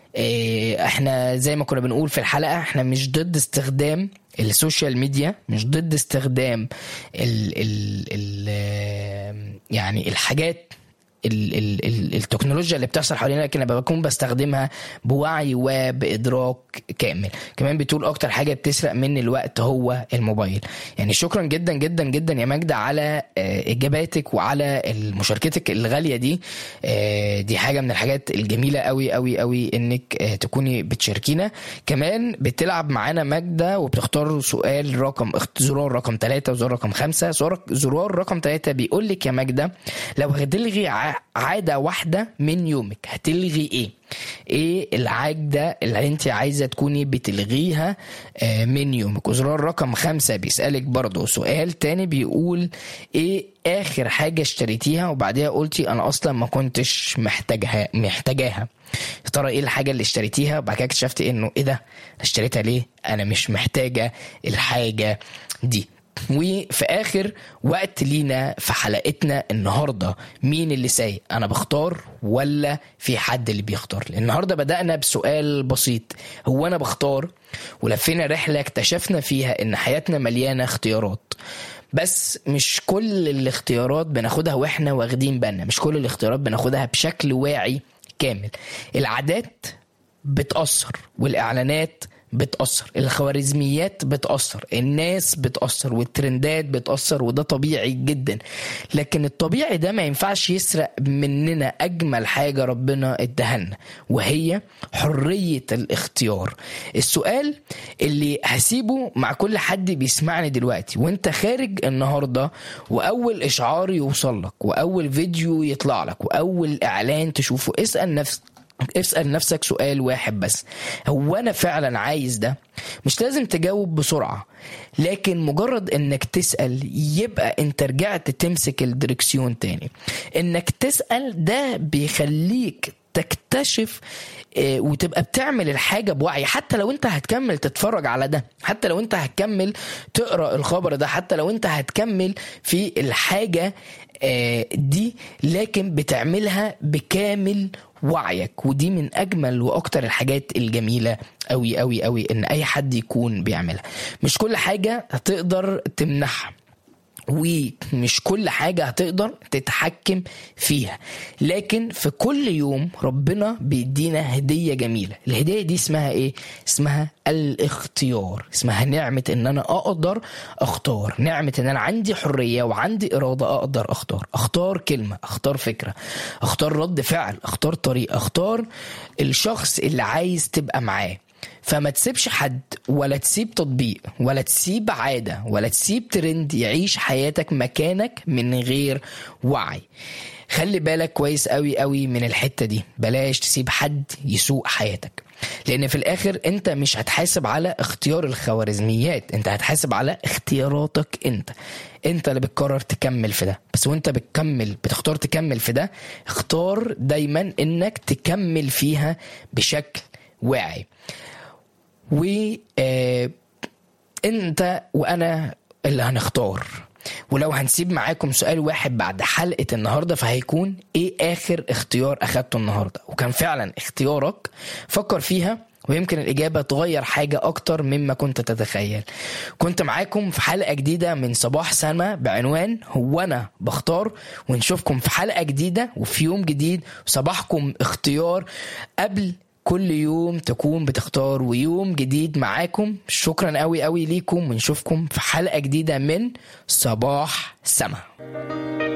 إيه، احنا زي ما كنا بنقول في الحلقه احنا مش ضد استخدام السوشيال ميديا مش ضد استخدام ال ال ال يعني الحاجات ال ال ال التكنولوجيا اللي بتحصل حوالينا لكن انا بكون بستخدمها بوعي وبادراك كامل كمان بتقول اكتر حاجه بتسرق مني الوقت هو الموبايل يعني شكرا جدا جدا جدا يا ماجدة على آه، اجاباتك وعلى مشاركتك الغاليه دي آه، دي حاجه من الحاجات الجميله قوي قوي قوي انك آه، تكوني بتشاركينا كمان بتلعب معانا ماجدة وبتختار سؤال رقم اخت- زرار رقم ثلاثة وزرار رقم خمسة زرار زرار رقم ثلاثة بيقول لك يا ماجدة لو هتلغي ع- عادة واحدة من يومك هتلغي ايه؟ ايه العادة اللي انت عايزة تكوني بتلغيها آه، من يومك وزرار رقم خمسة بيسألك برضو سؤال تاني بيقول ايه اخر حاجة اشتريتيها وبعديها قلتي انا اصلا ما كنتش محتاجها محتاجاها يا ترى ايه الحاجة اللي اشتريتيها وبعد كده اكتشفتي انه ايه ده أنا اشتريتها ليه انا مش محتاجة الحاجة دي وفي اخر وقت لينا في حلقتنا النهارده مين اللي سايق انا بختار ولا في حد اللي بيختار النهارده بدانا بسؤال بسيط هو انا بختار ولفينا رحله اكتشفنا فيها ان حياتنا مليانه اختيارات بس مش كل الاختيارات بناخدها واحنا واخدين بالنا مش كل الاختيارات بناخدها بشكل واعي كامل العادات بتأثر والإعلانات بتأثر الخوارزميات بتأثر الناس بتأثر والترندات بتأثر وده طبيعي جدا لكن الطبيعي ده ما ينفعش يسرق مننا أجمل حاجة ربنا ادهلنا وهي حرية الاختيار السؤال اللي هسيبه مع كل حد بيسمعني دلوقتي وانت خارج النهاردة وأول إشعار يوصل لك وأول فيديو يطلع لك وأول إعلان تشوفه اسأل نفسك اسأل نفسك سؤال واحد بس هو أنا فعلا عايز ده مش لازم تجاوب بسرعة لكن مجرد انك تسأل يبقى انت رجعت تمسك الدركسيون تاني انك تسأل ده بيخليك تكتشف آه، وتبقى بتعمل الحاجة بوعي حتى لو انت هتكمل تتفرج على ده حتى لو انت هتكمل تقرأ الخبر ده حتى لو انت هتكمل في الحاجة آه، دي لكن بتعملها بكامل وعيك ودي من اجمل واكتر الحاجات الجميله قوي قوي قوي ان اي حد يكون بيعملها مش كل حاجه هتقدر تمنحها ومش كل حاجة هتقدر تتحكم فيها لكن في كل يوم ربنا بيدينا هدية جميلة الهدية دي اسمها ايه اسمها الاختيار اسمها نعمة ان انا اقدر اختار نعمة ان انا عندي حرية وعندي ارادة اقدر اختار اختار كلمة اختار فكرة اختار رد فعل اختار طريقة اختار الشخص اللي عايز تبقى معاه فما تسيبش حد ولا تسيب تطبيق ولا تسيب عادة ولا تسيب ترند يعيش حياتك مكانك من غير وعي خلي بالك كويس قوي قوي من الحتة دي بلاش تسيب حد يسوق حياتك لان في الاخر انت مش هتحاسب على اختيار الخوارزميات انت هتحاسب على اختياراتك انت انت اللي بتقرر تكمل في ده بس وانت بتكمل بتختار تكمل في ده اختار دايما انك تكمل فيها بشكل واعي و آه، انت وانا اللي هنختار ولو هنسيب معاكم سؤال واحد بعد حلقة النهاردة فهيكون ايه اخر اختيار اخدته النهاردة وكان فعلا اختيارك فكر فيها ويمكن الإجابة تغير حاجة أكتر مما كنت تتخيل كنت معاكم في حلقة جديدة من صباح سما بعنوان هو أنا بختار ونشوفكم في حلقة جديدة وفي يوم جديد صباحكم اختيار قبل كل يوم تكون بتختار ويوم جديد معاكم شكرا قوي قوي ليكم ونشوفكم في حلقة جديدة من صباح سما